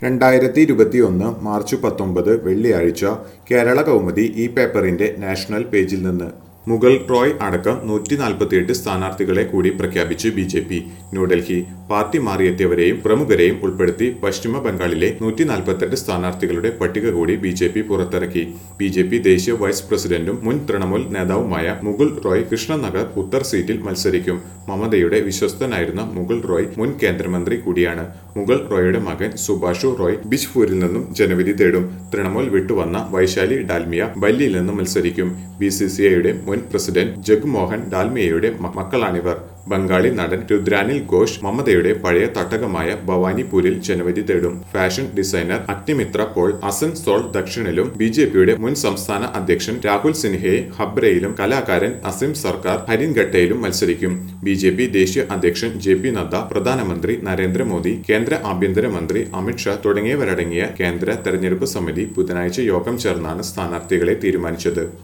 രണ്ടായിരത്തി ഇരുപത്തിയൊന്ന് മാർച്ച് പത്തൊമ്പത് വെള്ളിയാഴ്ച കേരള കൗമുദി ഈ പേപ്പറിന്റെ നാഷണൽ പേജിൽ നിന്ന് മുഗൾ റോയ് അടക്കം നൂറ്റി നാൽപ്പത്തിയെട്ട് സ്ഥാനാർത്ഥികളെ കൂടി പ്രഖ്യാപിച്ച് B J P New Delhi party മാറിയെത്തിയവരെയും പ്രമുഖരെയും ഉൾപ്പെടുത്തി പശ്ചിമ ബംഗാളിലെ നൂറ്റി നാൽപ്പത്തെട്ട് സ്ഥാനാർത്ഥികളുടെ പട്ടിക കൂടി ബി ജെ പി പുറത്തിറക്കി ബി ജെ പി ദേശീയ വൈസ് പ്രസിഡന്റും മുൻ തൃണമൂൽ നേതാവുമായ മുകുൾ റോയ് കൃഷ്ണനഗർ ഉത്തർ സീറ്റിൽ മത്സരിക്കും മമതയുടെ വിശ്വസ്തനായിരുന്ന മുകുൾ റോയ് മുൻ കേന്ദ്രമന്ത്രി കൂടിയാണ് മുഗൾ റോയുടെ മകൻ സുഭാഷു റോയ് ബിജ്പൂരിൽ നിന്നും ജനവിധി തേടും തൃണമൂൽ വിട്ടുവന്ന വൈശാലി ഡാൽമിയ ബല്ലിയിൽ നിന്നും മത്സരിക്കും ബി സി സി ഐയുടെ മുൻ പ്രസിഡന്റ് ജഗ്മോഹൻ ഡാൽമിയയുടെ മ- മക്കളാണിവർ ബംഗാളി നടൻ രുദ്രാനിൽ ഘോഷ് മമതയുടെ പഴയ തട്ടകമായ ഭവാനിപൂരിൽ ജനവിധി തേടും ഫാഷൻ ഡിസൈനർ അഗ്നിമിത്ര പോൾ അസൻസോൾ ദക്ഷിണിലും ബി ജെ പിയുടെ മുൻ സംസ്ഥാന അധ്യക്ഷൻ രാഹുൽ സിൻഹയെ ഹബ്രയിലും കലാകാരൻ അസിം സർക്കാർ ഹരിൻഘട്ടയിലും മത്സരിക്കും ബി ജെ പി ദേശീയ അധ്യക്ഷൻ ജെ പി നദ്ദ പ്രധാനമന്ത്രി നരേന്ദ്രമോദി കേന്ദ്ര ആഭ്യന്തരമന്ത്രി അമിത്ഷാ തുടങ്ങിയവരടങ്ങിയ കേന്ദ്ര തെരഞ്ഞെടുപ്പ് സമിതി ബുധനാഴ്ച യോഗം ചേർന്നാണ് സ്ഥാനാർത്ഥികളെ തീരുമാനിച്ചത്